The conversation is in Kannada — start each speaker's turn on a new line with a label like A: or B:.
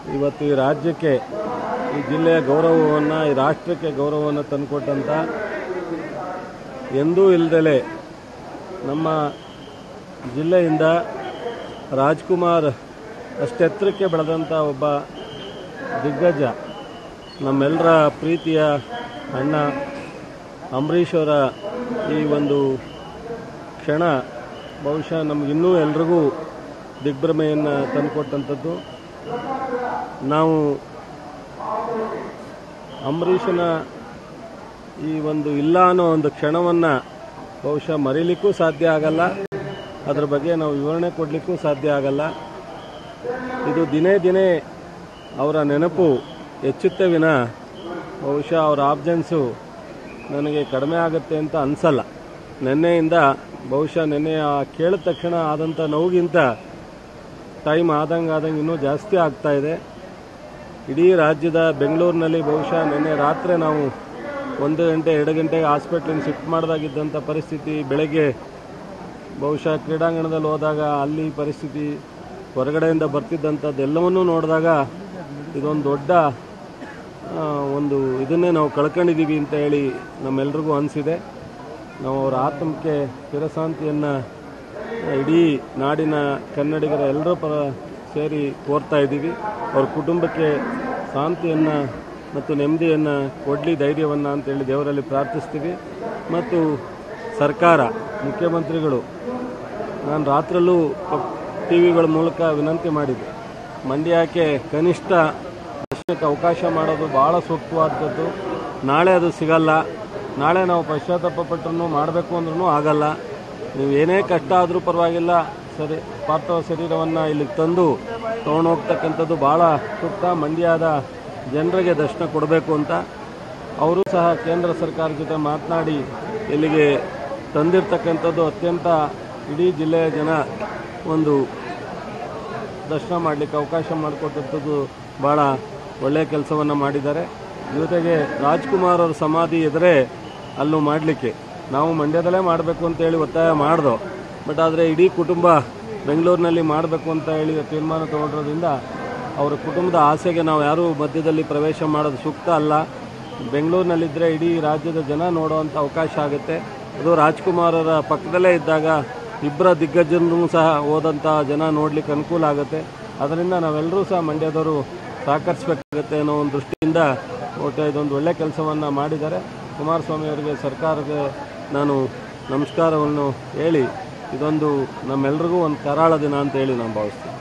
A: ಇವತ್ತು ಈ ರಾಜ್ಯಕ್ಕೆ ಈ ಜಿಲ್ಲೆಯ ಗೌರವವನ್ನು ಈ ರಾಷ್ಟ್ರಕ್ಕೆ ಗೌರವವನ್ನು ತಂದುಕೊಟ್ಟಂಥ ಎಂದೂ ಇಲ್ದಲೆ ನಮ್ಮ ಜಿಲ್ಲೆಯಿಂದ ರಾಜ್ಕುಮಾರ್ ಅಷ್ಟೆತ್ತರಕ್ಕೆ ಬೆಳೆದಂಥ ಒಬ್ಬ ದಿಗ್ಗಜ ನಮ್ಮೆಲ್ಲರ ಪ್ರೀತಿಯ ಅಣ್ಣ ಅಂಬರೀಷ್ ಅವರ ಈ ಒಂದು ಕ್ಷಣ ಬಹುಶಃ ನಮಗಿನ್ನೂ ಎಲ್ರಿಗೂ ದಿಗ್ಭ್ರಮೆಯನ್ನು ತಂದುಕೊಟ್ಟಂಥದ್ದು ನಾವು ಅಂಬರೀಷನ ಈ ಒಂದು ಇಲ್ಲ ಅನ್ನೋ ಒಂದು ಕ್ಷಣವನ್ನು ಬಹುಶಃ ಮರೀಲಿಕ್ಕೂ ಸಾಧ್ಯ ಆಗಲ್ಲ ಅದ್ರ ಬಗ್ಗೆ ನಾವು ವಿವರಣೆ ಕೊಡಲಿಕ್ಕೂ ಸಾಧ್ಯ ಆಗಲ್ಲ ಇದು ದಿನೇ ದಿನೇ ಅವರ ನೆನಪು ಹೆಚ್ಚುತ್ತೆ ವಿನ ಬಹುಶಃ ಅವರ ಆಬ್ಸೆನ್ಸು ನನಗೆ ಕಡಿಮೆ ಆಗುತ್ತೆ ಅಂತ ಅನಿಸಲ್ಲ ನಿನ್ನೆಯಿಂದ ಬಹುಶಃ ನಿನ್ನೆ ಆ ಕೇಳಿದ ತಕ್ಷಣ ಆದಂಥ ನೋವಿಗಿಂತ ಟೈಮ್ ಆದಂಗೆ ಆದಂಗೆ ಇನ್ನೂ ಜಾಸ್ತಿ ಆಗ್ತಾ ಇದೆ ಇಡೀ ರಾಜ್ಯದ ಬೆಂಗಳೂರಿನಲ್ಲಿ ಬಹುಶಃ ನಿನ್ನೆ ರಾತ್ರಿ ನಾವು ಒಂದು ಗಂಟೆ ಎರಡು ಗಂಟೆಗೆ ಹಾಸ್ಪಿಟ್ಲಿಂದ ಶಿಫ್ಟ್ ಮಾಡಿದಾಗಿದ್ದಂಥ ಪರಿಸ್ಥಿತಿ ಬೆಳಗ್ಗೆ ಬಹುಶಃ ಕ್ರೀಡಾಂಗಣದಲ್ಲಿ ಹೋದಾಗ ಅಲ್ಲಿ ಪರಿಸ್ಥಿತಿ ಹೊರಗಡೆಯಿಂದ ಬರ್ತಿದ್ದಂಥದ್ದು ಎಲ್ಲವನ್ನೂ ನೋಡಿದಾಗ ಇದೊಂದು ದೊಡ್ಡ ಆ, ಒಂದು ಇದನ್ನೇ ನಾವು ಕಳ್ಕೊಂಡಿದ್ದೀವಿ ಅಂತ ಹೇಳಿ ನಮ್ಮೆಲ್ರಿಗೂ ಅನಿಸಿದೆ ನಾವು ಅವರ ಆತ್ಮಕ್ಕೆ ಚಿರಶಾಂತಿಯನ್ನು ಇಡೀ ನಾಡಿನ ಕನ್ನಡಿಗರ ಎಲ್ಲರ ಪರ ಸೇರಿ ಕೋರ್ತಾ ಇದ್ದೀವಿ ಅವ್ರ ಕುಟುಂಬಕ್ಕೆ ಶಾಂತಿಯನ್ನು ಮತ್ತು ನೆಮ್ಮದಿಯನ್ನು ಕೊಡಲಿ ಧೈರ್ಯವನ್ನು ಅಂತೇಳಿ ದೇವರಲ್ಲಿ ಪ್ರಾರ್ಥಿಸ್ತೀವಿ ಮತ್ತು ಸರ್ಕಾರ ಮುಖ್ಯಮಂತ್ರಿಗಳು ನಾನು ರಾತ್ರಲ್ಲೂ ಟಿ ವಿಗಳ ಮೂಲಕ ವಿನಂತಿ ಮಾಡಿದ್ದೆ ಮಂಡ್ಯಕ್ಕೆ ಕನಿಷ್ಠ ದರ್ಶನಕ್ಕೆ ಅವಕಾಶ ಮಾಡೋದು ಭಾಳ ಸೂಕ್ತವಾದದ್ದು ನಾಳೆ ಅದು ಸಿಗಲ್ಲ ನಾಳೆ ನಾವು ಪಶ್ಚಾತ್ತಾಪ ಪಟ್ಟರೂ ಮಾಡಬೇಕು ಅಂದ್ರೂ ಆಗಲ್ಲ ನೀವು ಏನೇ ಕಷ್ಟ ಆದರೂ ಪರವಾಗಿಲ್ಲ ಸರಿ ಪಾರ್ಥವ ಶರೀರವನ್ನು ಇಲ್ಲಿಗೆ ತಂದು ತೊಗೊಂಡೋಗ್ತಕ್ಕಂಥದ್ದು ಭಾಳ ಸೂಕ್ತ ಮಂಡ್ಯದ ಜನರಿಗೆ ದರ್ಶನ ಕೊಡಬೇಕು ಅಂತ ಅವರು ಸಹ ಕೇಂದ್ರ ಸರ್ಕಾರ ಜೊತೆ ಮಾತನಾಡಿ ಇಲ್ಲಿಗೆ ತಂದಿರ್ತಕ್ಕಂಥದ್ದು ಅತ್ಯಂತ ಇಡೀ ಜಿಲ್ಲೆಯ ಜನ ಒಂದು ದರ್ಶನ ಮಾಡಲಿಕ್ಕೆ ಅವಕಾಶ ಮಾಡಿಕೊಟ್ಟಂಥದ್ದು ಭಾಳ ಒಳ್ಳೆಯ ಕೆಲಸವನ್ನು ಮಾಡಿದ್ದಾರೆ ಜೊತೆಗೆ ರಾಜ್ಕುಮಾರ್ ಅವ್ರ ಸಮಾಧಿ ಎದುರೇ ಅಲ್ಲೂ ಮಾಡಲಿಕ್ಕೆ ನಾವು ಮಂಡ್ಯದಲ್ಲೇ ಮಾಡಬೇಕು ಅಂತ ಹೇಳಿ ಒತ್ತಾಯ ಮಾಡ್ದೋ ಬಟ್ ಆದರೆ ಇಡೀ ಕುಟುಂಬ ಬೆಂಗಳೂರಿನಲ್ಲಿ ಮಾಡಬೇಕು ಅಂತ ಹೇಳಿ ತೀರ್ಮಾನ ತಗೊಂಡಿರೋದ್ರಿಂದ ಅವರ ಕುಟುಂಬದ ಆಸೆಗೆ ನಾವು ಯಾರೂ ಮಧ್ಯದಲ್ಲಿ ಪ್ರವೇಶ ಮಾಡೋದು ಸೂಕ್ತ ಅಲ್ಲ ಬೆಂಗಳೂರಿನಲ್ಲಿದ್ದರೆ ಇಡೀ ರಾಜ್ಯದ ಜನ ನೋಡುವಂಥ ಅವಕಾಶ ಆಗುತ್ತೆ ಅದು ರಾಜ್ಕುಮಾರರ ಪಕ್ಕದಲ್ಲೇ ಇದ್ದಾಗ ಇಬ್ಬರ ದಿಗ್ಗಜನೂ ಸಹ ಹೋದಂಥ ಜನ ನೋಡ್ಲಿಕ್ಕೆ ಅನುಕೂಲ ಆಗುತ್ತೆ ಅದರಿಂದ ನಾವೆಲ್ಲರೂ ಸಹ ಮಂಡ್ಯದವರು ಸಹಕರಿಸಬೇಕಾಗುತ್ತೆ ಅನ್ನೋ ಒಂದು ದೃಷ್ಟಿಯಿಂದ ಒಟ್ಟು ಇದೊಂದು ಒಳ್ಳೆ ಕೆಲಸವನ್ನು ಮಾಡಿದ್ದಾರೆ ಕುಮಾರಸ್ವಾಮಿ ಅವರಿಗೆ ಸರ್ಕಾರಕ್ಕೆ ನಾನು ನಮಸ್ಕಾರವನ್ನು ಹೇಳಿ ಇದೊಂದು ನಮ್ಮೆಲ್ರಿಗೂ ಒಂದು ಕರಾಳ ದಿನ ಅಂತ ಹೇಳಿ ನಾನು ಭಾವಿಸ್ತೀನಿ